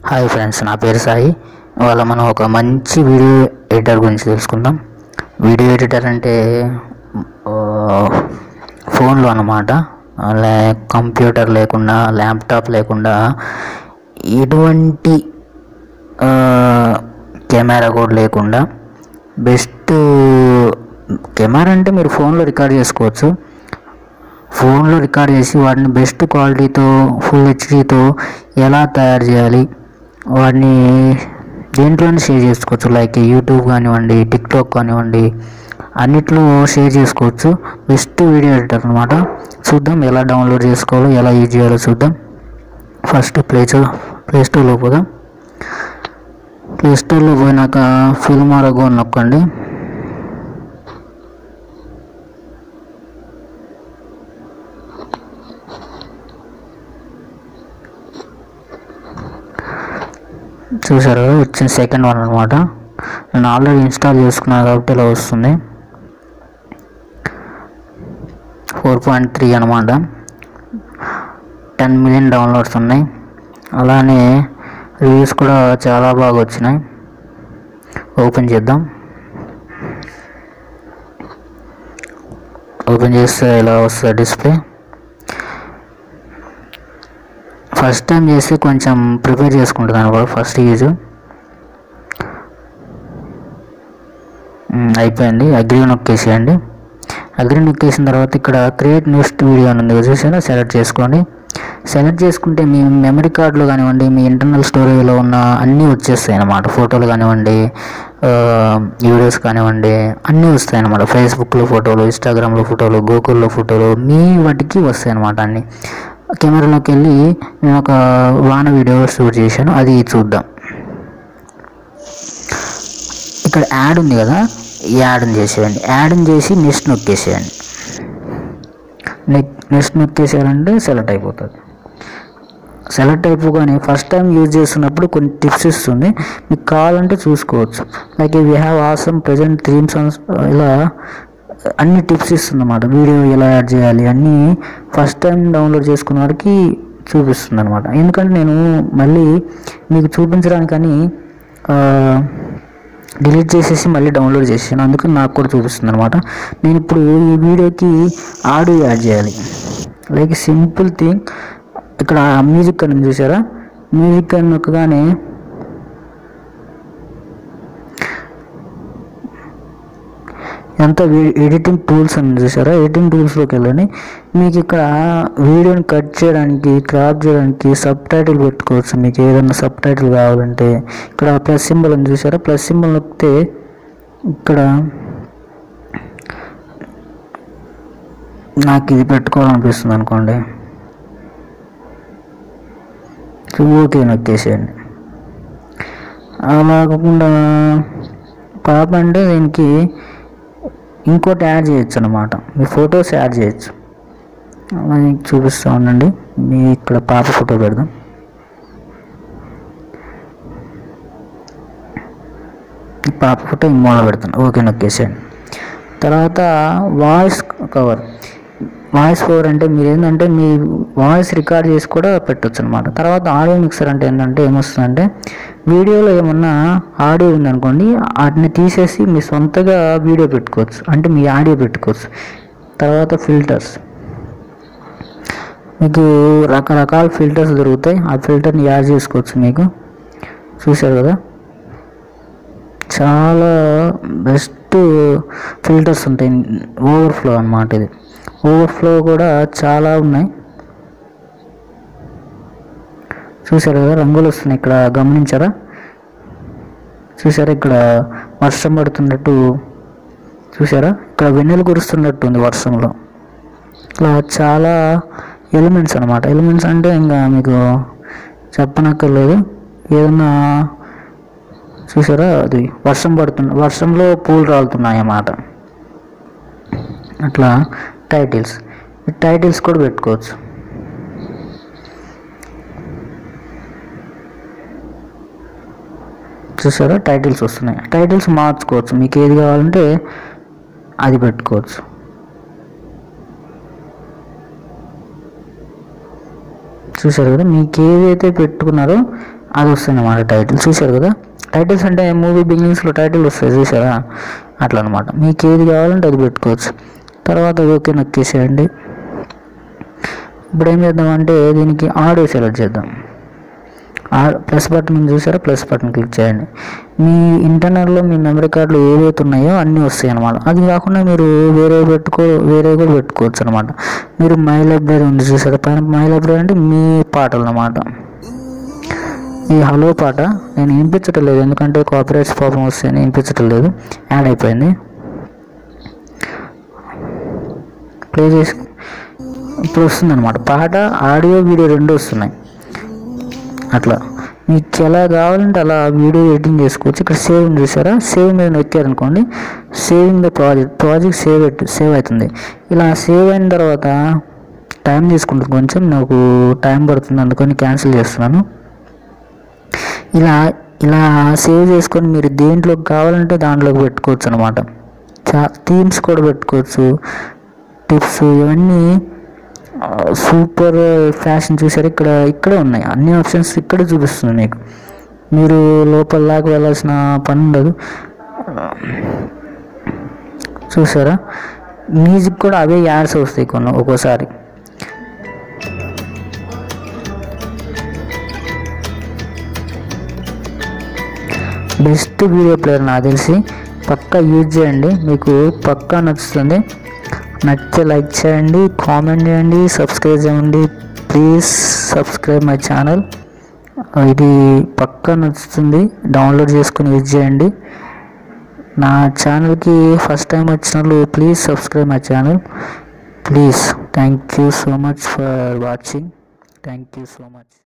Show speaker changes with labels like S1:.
S1: hi friends నా పేరు సాయి ఇవాళ మనం ఒక మంచి వీడియో ఎడిటర్ గురించి తెలుసుకుందాం వీడియో ఎడిటర్ అంటే ఆ, ఫోన్లో అన్నమాట అలా కంప్యూటర్ లేకుండా ల్యాప్టాప్ లేకుండా ఎటువంటి ఆ, కెమెరా కూడా లేకుండా బెస్ట్ కెమెరా అంటే మీరు ఫోన్లో రికార్డ్ చేసుకోవచ్చు ఫోన్లో రికార్డ్ చేసి వాటిని బెస్ట్ క్వాలిటీతో ఫుల్ హెచ్డీతో ఎలా తయారు చేయాలి వాటిని దేంట్లోనే షేర్ చేసుకోవచ్చు లైక్ యూట్యూబ్ కానివ్వండి టిక్టాక్ కానివ్వండి అన్నిట్లో షేర్ చేసుకోవచ్చు బెస్ట్ వీడియో ఎడిటర్ అనమాట చూద్దాం ఎలా డౌన్లోడ్ చేసుకోవాలో ఎలా యూజ్ చేయాలో చూద్దాం ఫస్ట్ ప్లే ప్లే స్టోర్లో పోదాం ప్లే స్టోర్లో పోయినాక ఫిల్మారగో అని నొక్కండి చూసారు కదా వచ్చిన సెకండ్ వన్ అనమాట నేను ఆల్రెడీ ఇన్స్టాల్ చేసుకున్నాను కాబట్టి ఇలా వస్తుంది ఫోర్ పాయింట్ త్రీ అనమాట టెన్ మిలియన్ డౌన్లోడ్స్ ఉన్నాయి అలానే రివ్యూస్ కూడా చాలా బాగా వచ్చినాయి ఓపెన్ చేద్దాం ఓపెన్ చేస్తే ఇలా వస్తుంది డిస్ప్లే ఫస్ట్ టైం చేసి కొంచెం ప్రిపేర్ చేసుకుంటుంది అనమాట ఫస్ట్ యూజ్ అయిపోయింది అగ్రి నొక్కేసేయండి అగ్రి నొక్కేసిన తర్వాత ఇక్కడ క్రియేట్ నెక్స్ట్ వీడియో అని ఉంది కదా చూసారా సెలెక్ట్ చేసుకోండి సెలెక్ట్ చేసుకుంటే మీ మెమరీ కార్డులో కానివ్వండి మీ ఇంటర్నల్ స్టోరేజ్లో ఉన్న అన్నీ వచ్చేస్తాయి అన్నమాట ఫోటోలు కానివ్వండి ఆ, వీడియోస్ కానివ్వండి అన్నీ వస్తాయి అన్నమాట ఫేస్బుక్లో ఫోటోలు ఇన్స్టాగ్రామ్లో ఫోటోలు గూగుల్లో ఫోటోలు మీ వాటికి వస్తాయి అన్నమాట అన్నీ కెమెరాలోకి వెళ్ళి నేను ఒక వాన వీడియో షూట్ చేశాను అది చూద్దాం ఇక్కడ యాడ్ ఉంది కదా ఈ యాడ్ని చేసేయండి యాడ్ని చేసి నెక్స్ట్ నొక్కేసేయండి నెక్స్ట్ నొక్కేసేయాలంటే సెలెక్ట్ అయిపోతుంది సెలెక్ట్ అయిపోగానే ఫస్ట్ టైం యూజ్ చేస్తున్నప్పుడు కొన్ని టిప్స్ ఇస్తుంది మీకు కావాలంటే చూసుకోవచ్చు like we have awesome present themes ఇలా అన్ని టిప్స్ ఇస్తుంది అన్నమాట వీడియో ఎలా యాడ్ చేయాలి అన్నీ ఫస్ట్ టైం డౌన్లోడ్ చేసుకున్న వాడికి చూపిస్తుంది అనమాట ఎందుకంటే నేను మళ్ళీ మీకు చూపించడానికని డిలీట్ చేసేసి మళ్ళీ డౌన్లోడ్ చేసాను అందుకని నాకు కూడా చూపిస్తుంది అనమాట నేను ఇప్పుడు ఈ వీడియోకి ఆడియో యాడ్ చేయాలి లైక్ సింపుల్ థింగ్ ఇక్కడ మ్యూజిక్ అని ఉంది చూసారా మ్యూజిక్ అని నొక్కగానే ఎంత ఎడిటింగ్ టూల్స్ అని చూసారా ఎడిటింగ్ టూల్స్లోకి వెళ్ళండి మీకు ఇక్కడ వీడియోని కట్ చేయడానికి క్రాప్ చేయడానికి సబ్ టైటిల్ పెట్టుకోవచ్చు మీకు ఏదైనా సబ్ టైటిల్ కావాలంటే ఇక్కడ ప్లస్ సింబల్ అని చూసారా ప్లస్ సింబల్ నొక్కితే ఇక్కడ నాకు ఇది పెట్టుకోవాలనిపిస్తుంది అనుకోండి ఓకే నొక్కేసేయండి అలా కాకుండా పాప అంటే దీనికి ఇంకోటి యాడ్ చేయొచ్చు అనమాట మీ ఫొటోస్ యాడ్ చేయొచ్చు అలా మీకు చూపిస్తూ ఉండండి మీ ఇక్కడ పాప ఫోటో పెడదాం ఈ పాప ఫోటో ఈ మూల పెడతాను ఓకే నొక్కేసేయండి తర్వాత వాయిస్ కవర్ వాయిస్ కవర్ అంటే మీరు ఏంటంటే మీ వాయిస్ రికార్డ్ చేసి కూడా పెట్టొచ్చు అనమాట తర్వాత ఆడియో మిక్సర్ అంటే ఏంటంటే ఏమొస్తుందంటే వీడియోలో ఏమన్నా ఆడియో ఉందనుకోండి వాటిని తీసేసి మీ సొంతగా వీడియో పెట్టుకోవచ్చు అంటే మీ ఆడియో పెట్టుకోవచ్చు తర్వాత ఫిల్టర్స్ మీకు రకరకాల ఫిల్టర్స్ దొరుకుతాయి ఆ ఫిల్టర్ని యాడ్ చేసుకోవచ్చు మీకు చూశారు కదా చాలా బెస్ట్ ఫిల్టర్స్ ఉంటాయి ఓవర్ఫ్లో అన్నమాట ఇది ఓవర్ఫ్లో కూడా చాలా ఉన్నాయి చూసారు కదా రంగులు వస్తున్నాయి ఇక్కడ గమనించారా చూసారా ఇక్కడ వర్షం పడుతున్నట్టు చూసారా ఇక్కడ వెన్నెలు కురుస్తున్నట్టు ఉంది వర్షంలో ఇట్లా చాలా ఎలిమెంట్స్ అనమాట ఎలిమెంట్స్ అంటే ఇంకా మీకు చెప్పనక్కర్లేదు ఏదన్నా చూసారా అది వర్షం పడుతుంది వర్షంలో పూలు రాలుతున్నాయి అన్నమాట అట్లా టైటిల్స్ ఈ టైటిల్స్ కూడా పెట్టుకోవచ్చు చూసారా టైటిల్స్ వస్తున్నాయి టైటిల్స్ మార్చుకోవచ్చు మీకు ఏది కావాలంటే అది పెట్టుకోవచ్చు చూసారు కదా మీకు ఏదైతే పెట్టుకున్నారో అది వస్తుంది అన్నమాట టైటిల్ చూశారు కదా టైటిల్స్ అంటే మూవీ బిగినింగ్స్లో టైటిల్ వస్తుంది చూసారా అట్లా అనమాట మీకు ఏది కావాలంటే అది పెట్టుకోవచ్చు తర్వాత ఓకే నొక్కేసేయండి ఇప్పుడు ఏం చేద్దామంటే దీనికి ఆడియో సెలెక్ట్ చేద్దాం ప్లస్ బటన్ ఉంది చూసారా ప్లస్ బటన్ క్లిక్ చేయండి మీ ఇంటర్నల్లో మీ మెమరీ కార్డులు ఏవైతే ఉన్నాయో అన్నీ వస్తాయి అనమాట అది కాకుండా మీరు వేరే పెట్టుకో వేరే కూడా పెట్టుకోవచ్చు అనమాట మీరు మై లైబ్రరీ ఉంది చూసారా పైన మై లైబ్రరీ అంటే మీ పాటలు అన్నమాట ఈ హలో పాట నేను వినిపించటం లేదు ఎందుకంటే కాపీరైట్స్ ప్రాబ్లం వస్తే వినిపించటం లేదు యాడ్ అయిపోయింది ప్లే చేసి ఇప్పుడు వస్తుంది అనమాట పాట ఆడియో వీడియో రెండు వస్తున్నాయి అట్లా మీకు ఎలా కావాలంటే అలా వీడియో ఎడిటింగ్ చేసుకోవచ్చు ఇక్కడ సేవ్ చూసారా సేవ్ మీద నొక్కారనుకోండి saving the project project save save అవుతుంది ఇలా సేవ్ అయిన తర్వాత టైం తీసుకుంటుంది కొంచెం నాకు టైం పడుతుంది అందుకని క్యాన్సిల్ చేస్తున్నాను ఇలా ఇలా సేవ్ చేసుకొని మీరు దేంట్లోకి కావాలంటే దాంట్లోకి పెట్టుకోవచ్చు అనమాట చా థీమ్స్ కూడా పెట్టుకోవచ్చు టిప్స్ ఇవన్నీ సూపర్ ఫ్యాషన్ చూసారు ఇక్కడ ఇక్కడే ఉన్నాయి అన్ని ఆప్షన్స్ ఇక్కడే చూపిస్తుంది మీకు మీరు లోపల దాకా వెళ్ళాల్సిన పని ఉండదు చూసారా మ్యూజిక్ కూడా అవే యాడ్స్ వస్తాయి కొన్ని ఒక్కోసారి బెస్ట్ వీడియో ప్లేయర్ నాకు తెలిసి పక్కా యూజ్ చేయండి మీకు పక్కా నచ్చుతుంది నచ్చితే లైక్ చేయండి కామెంట్ చేయండి సబ్స్క్రైబ్ చేయండి ప్లీజ్ సబ్స్క్రైబ్ మై ఛానల్ ఇది పక్కా నచ్చుతుంది డౌన్లోడ్ చేసుకుని యూజ్ చేయండి నా ఛానల్కి ఫస్ట్ టైం వచ్చిన వాళ్ళు please subscribe my channel please thank you so much for watching thank you so much